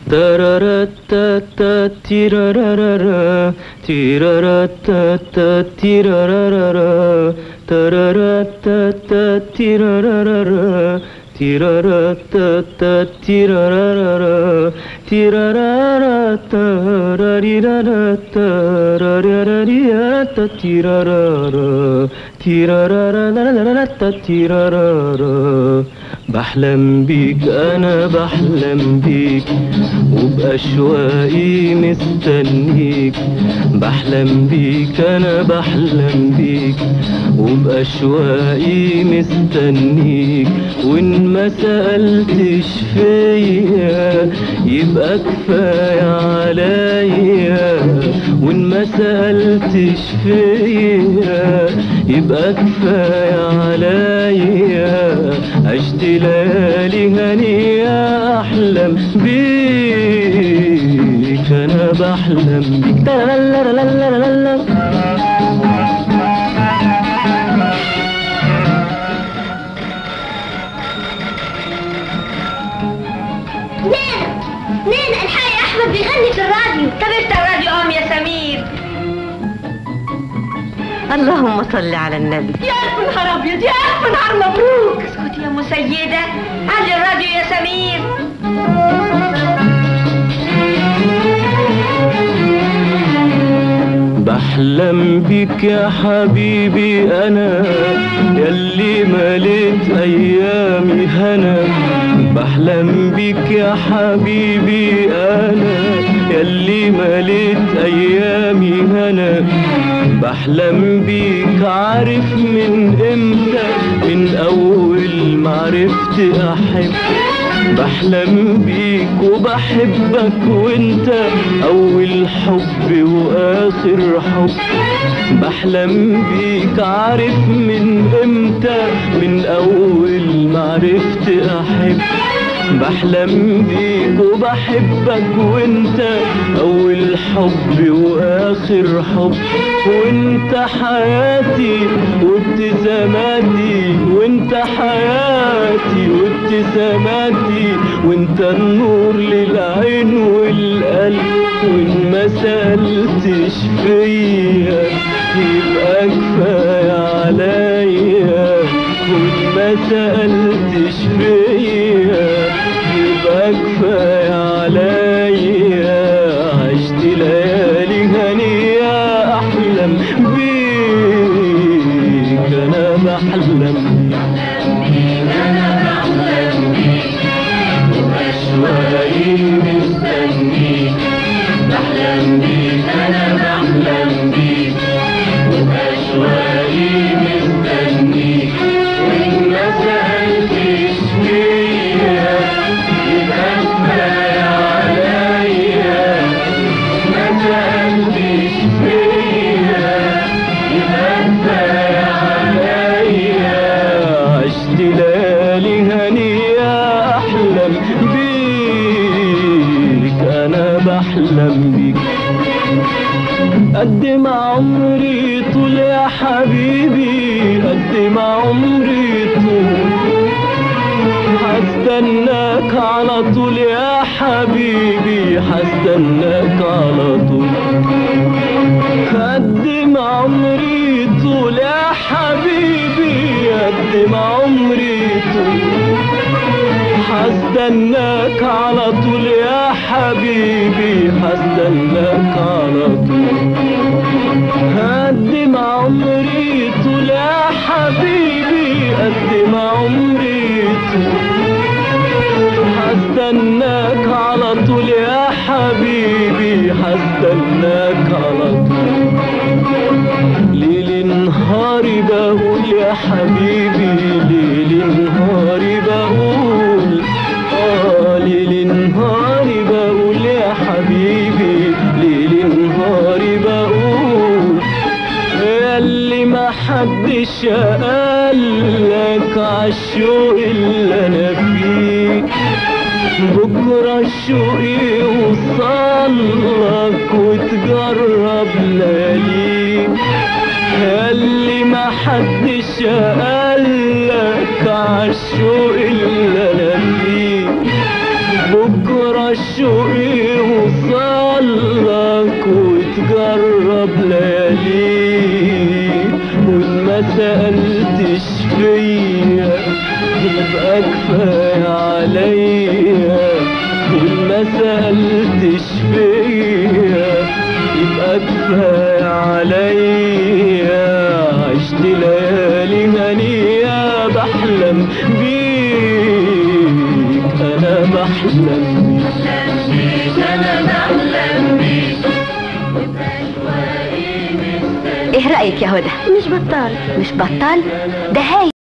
ترارتا تيرارارا تيرارتا تيرارارا ترارتا تيرارارا تيرارتا تيرارارا تيرارارا تاراريرارا تاراريرارا تيرارارا تيرارارا تيرارارا بحلم بيك انا بحلم بيك وبأشواقي مستنيك بحلم بيك انا بحلم بيك وبأشواقي مستنيك وان ما سألتش فيا يبقى كفاية عليا وان ما سألتش فيا يبقى كفاية عليا عشت ليالي هنية أحلم بيك أنا بحلم بيك لا لا لا لا لا لا نين نين الحقي احمد بيغني في الراديو طب افتح الراديو قوم يا سمير اللهم صل على النبي يا الف نهار ابيض يا الف نهار مبروك اسكتي يا مسيده علي الراديو يا سمير بحلم بيك يا حبيبي انا ياللي مليت ايامي هنا بحلم بيك يا حبيبي انا ياللي مليت ايامي هنا بحلم بيك عارف من امتى من اول ما عرفت احب بحلم بيك وبحبك وانت اول حب واخر حب بحلم بيك عارف من امتى من اول ما عرفت احب بحلم بيك وبحبك وانت اول حب واخر حب وانت حياتي وابتساماتي وانت حياتي وابتساماتي وانت النور للعين والقلب وان ما سألتش فيا يبقى كفاية عليا وان ما سألتش فيا يبقى كفاية عليا عشت ليالي هنية أحلم بيك أنا بحلم بيك وأشواقي مستنيك بحلم بيك أنا بحلم بيك وأشواقي مستنيك وإن ما سألتش فيا يبقى كفاية عليا ما سألتش فيا يبقى كفاية عليا عشت ليالي هنية أحلم بيك أنا بحلم بيك قد ما عمري طول يا حبيبي قد ما عمري طول هستناك على طول يا حبيبي هستناك على طول قد ما عمري طول يا حبيبي قد ما عمري طول هستناك على طول يا حبيبي هستناك على طول قد ما عمري طول يا حبيبي قد ما عمري طول هستناك على طول يا حبيبي هستناك على طول ليل نهاري بقول يا حبيبي ليل نهاري بقول آه ليل نهاري بقول يا حبيبي ليل نهاري بقول اللي ما حدش قالك عالشوق اللي انا فيه بكرة الشوق يوصلك وتجرب لياليك اللي ما حدش قالك عالشوق اللي انا فيه بكرة الشوق يوصلك وتجرب ليالي وإن ما سألتش فيا يبقى كفاية عليا وإن ما سألتش فيا يبقى كفاية عليا عشت ليالي هنية بحلم بيك أنا بحلم بيك أنا بحلم بيك ايه رأيك يا هدى مش بطال مش بطال ده هاي